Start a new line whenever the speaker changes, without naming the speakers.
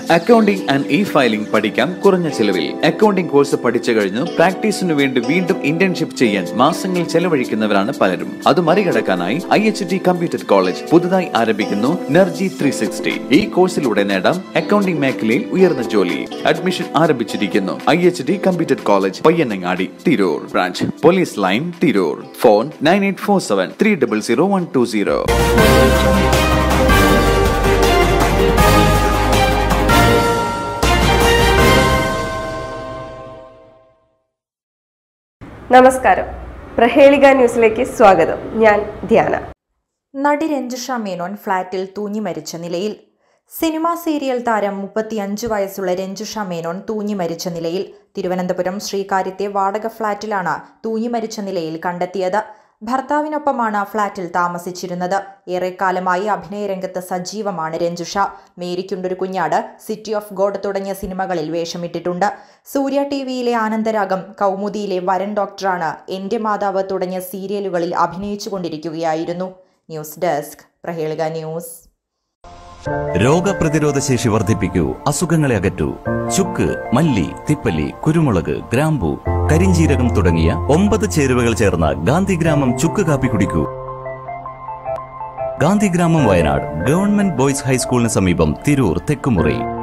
accounting and E filing പഠിക്കാം കുറഞ്ഞ ചെലവിൽ അക്കൗണ്ടിംഗ് കോഴ്സ് പഠിച്ചു കഴിഞ്ഞ് പ്രാക്ടീസിനു വേണ്ടി വീണ്ടും ഇന്റേൺഷിപ്പ് ചെയ്യാൻ മാസങ്ങൾ ചെലവഴിക്കുന്നവരാണ് പലരും അത് മറികടക്കാനായി I H T computer college പുതുതായി ആരംഭിക്കുന്നു നർജി ത്രീ സിക്സ്റ്റി ഈ കോഴ്സിലൂടെ നേടാം അക്കൗണ്ടിംഗ് മേഖലയിൽ ഉയർന്ന ജോലി അഡ്മിഷൻ ആരംഭിച്ചിരിക്കുന്നു I H T computer college Payyanangadi Tirur branch police line Tirur phone nine eight four seven three double zero one two zero
നമസ്കാരം പ്രഹേളിക ന്യൂസിലേക്ക് സ്വാഗതം ഞാൻ ധ്യാന
നടി രഞ്ജുഷ മേനോൻ ഫ്ളാറ്റിൽ തൂങ്ങി മരിച്ച നിലയിൽ സിനിമാ സീരിയൽ താരം മുപ്പത്തിയഞ്ച് വയസ്സുള്ള രഞ്ജുഷ മേനോൻ തൂങ്ങി മരിച്ച നിലയിൽ തിരുവനന്തപുരം ശ്രീകാര്യത്തെ വാടക ഫ്ളാറ്റിലാണ് തൂങ്ങി മരിച്ച നിലയിൽ കണ്ടെത്തിയത് ഭർത്താവിനൊപ്പമാണ് ഫ്ളാറ്റിൽ താമസിച്ചിരുന്നത് ഏറെക്കാലമായി അഭിനയരംഗത്ത് സജീവമാണ് രഞ്ജുഷ മേരിക്കുണ്ടൊരു കുഞ്ഞാട് സിറ്റി ഓഫ് ഗോഡ് തുടങ്ങിയ സിനിമകളിൽ വേഷമിട്ടിട്ടുണ്ട് സൂര്യ ടി വിയിലെ ആനന്ദരാഗം കൗമുദിയിലെ വരൻ ഡോക്ടറാണ് എന്റെ മാതാവ് തുടങ്ങിയ സീരിയലുകളിൽ അഭിനയിച്ചുകൊണ്ടിരിക്കുകയായിരുന്നു ന്യൂസ് ഡെസ്ക് പ്രഹേളിക ന്യൂസ്
രോഗപ്രതിരോധ ശേഷി വർദ്ധിപ്പിക്കൂ അസുഖങ്ങളെ അകറ്റൂ ചുക്ക് മല്ലി തിപ്പല്ലി കുരുമുളക് ഗ്രാമ്പു കരിഞ്ചീരകം തുടങ്ങിയ ഒമ്പത് ചേരുവകൾ ചേർന്ന ഗാന്ധിഗ്രാമം ചുക്ക് കാപ്പി കുടിക്കൂ ഗാന്ധിഗ്രാമം വയനാട് ഗവൺമെന്റ് ബോയ്സ് ഹൈസ്കൂളിന് സമീപം തിരൂർ തെക്കുമുറി